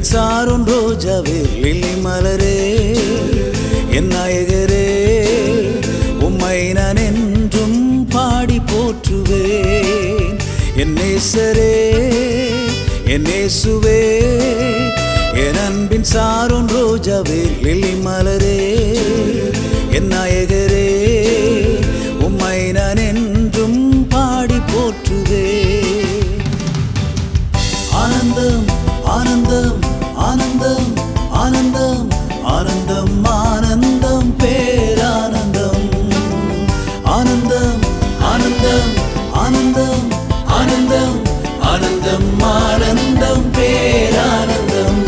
சாரும் ரோஜாவே லில்லி மலரே என் நாயகரே உம்மை நான் என்றும் பாடி போற்றுவேன் என் நேசரே என் நேசுவே என் அன்பின் சாரும் ரோஜாவே லில்லி மலரே என் நாயகரே உம்மை நான் என்றும் பாடி போற்றுவேன் ஆனந்தம் ஆனந்தம் ஆனந்தம் ஆனந்தம் ஆனந்தம் ஆனந்தம் பேரானந்தம் ஆனந்தம் ஆனந்தம் ஆனந்தம் ஆனந்தம் ஆனந்தம் ஆனந்தம் பேரானந்தம்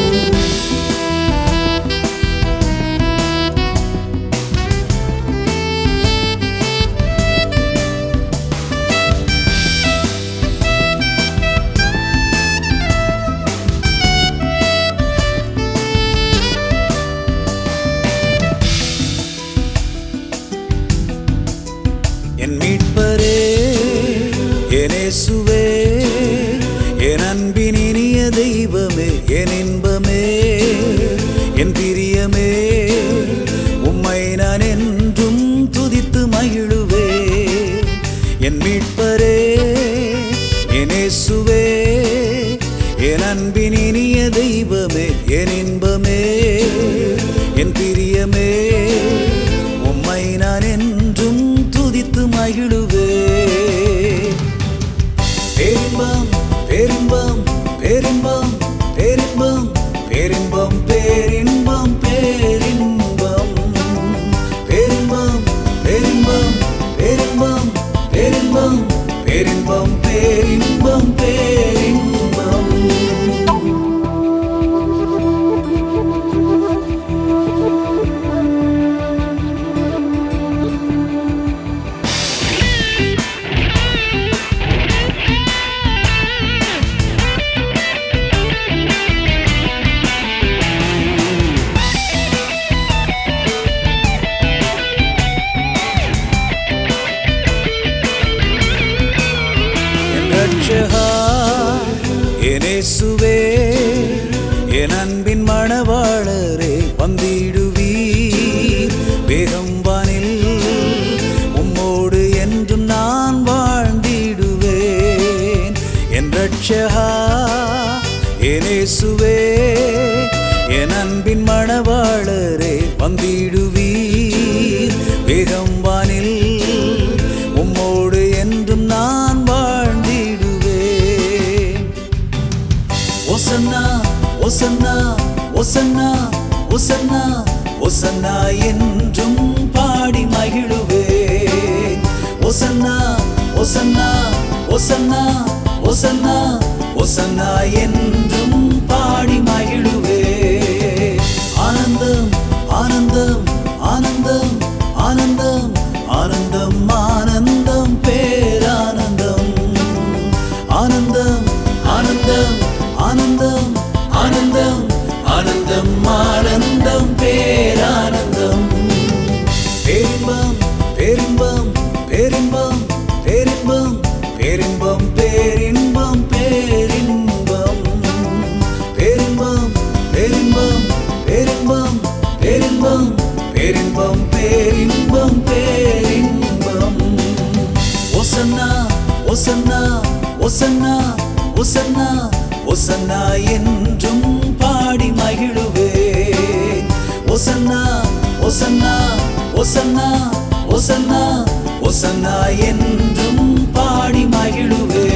என் மீட்பரே என் இயேசுவே என் அன்பின் இனிய தெய்வமே என் இன்பமே என் பிரியமே உம்மை நான் என்றும் துதித்து மகிழுவே என் மீட்பரே என் இயேசுவே என் அன்பின் இனிய தெய்வமே என் இன்பமே என் பிரியமே உம்மை நான் என்றும் துதித்து மகிழுவே பேரின்பம் பேரின்பம் பேரின்பம் பேரின்பம் பேரின்பம் பேரின்பம் பேரின்பம் பேரின்பம் பேரின்பம் பேரின்பம் பேரின்பம் பேரின்பம் பேரின்பம் பேரின்பம் என் ரட்சகா என் இயேசுவே என் அன்பின் மணவாளரே வந்திடுவீர் வேகம் வானில் உம்மோடு என்றும் நான் வாழ்ந்திடுவேன் என் ரட்சகா என் இயேசுவே என் அன்பின் மணவாளரே வந்திடுவீர் வேகம் வானில் உம்மோடு என்றும் நான் வாழ்ந்திடுவேன் ஒசன்னா ஒசன்னா ஒசன்னா ஒசன்னா ஒசன்னா என்றும் பாடி மகிழுவேன் ஒசன்னா ஒசன்னா ஒசன்னா ஒசன்னா ஒசன்னா என்றும் பாடி மகிழுவேன் ஆனந்தம் ஆனந்தம் ஆனந்தம் ஆனந்தம் ஆனந்தம் ஆனந்தம் பேரானந்தம் ஆனந்தம் ஆனந்தம் ஆனந்தம் ஆனந்தம் ஆனந்தம் ஆனந்தம் பேரானந்தம் பேரின்பம் பேரின்பம் பேரின்பம் பேரின்பம் பேரின்பம் பேரின்பம் பேரின்பம் பேரின்பம் பேரின்பம் பேரின்பம் பேரின்பம் பேரின்பம் பேரின்பம் பேரின்பம் ஒசன்னா ஒசன்னா ஒசன்னா ஒசன்னா ஒசன்னா என்றும் பாடி மகிழுவேன் ஒசன்னா ஒசன்னா ஒசன்னா ஒசன்னா ஒசன்னா என்றும் பாடி மகிழுவேன்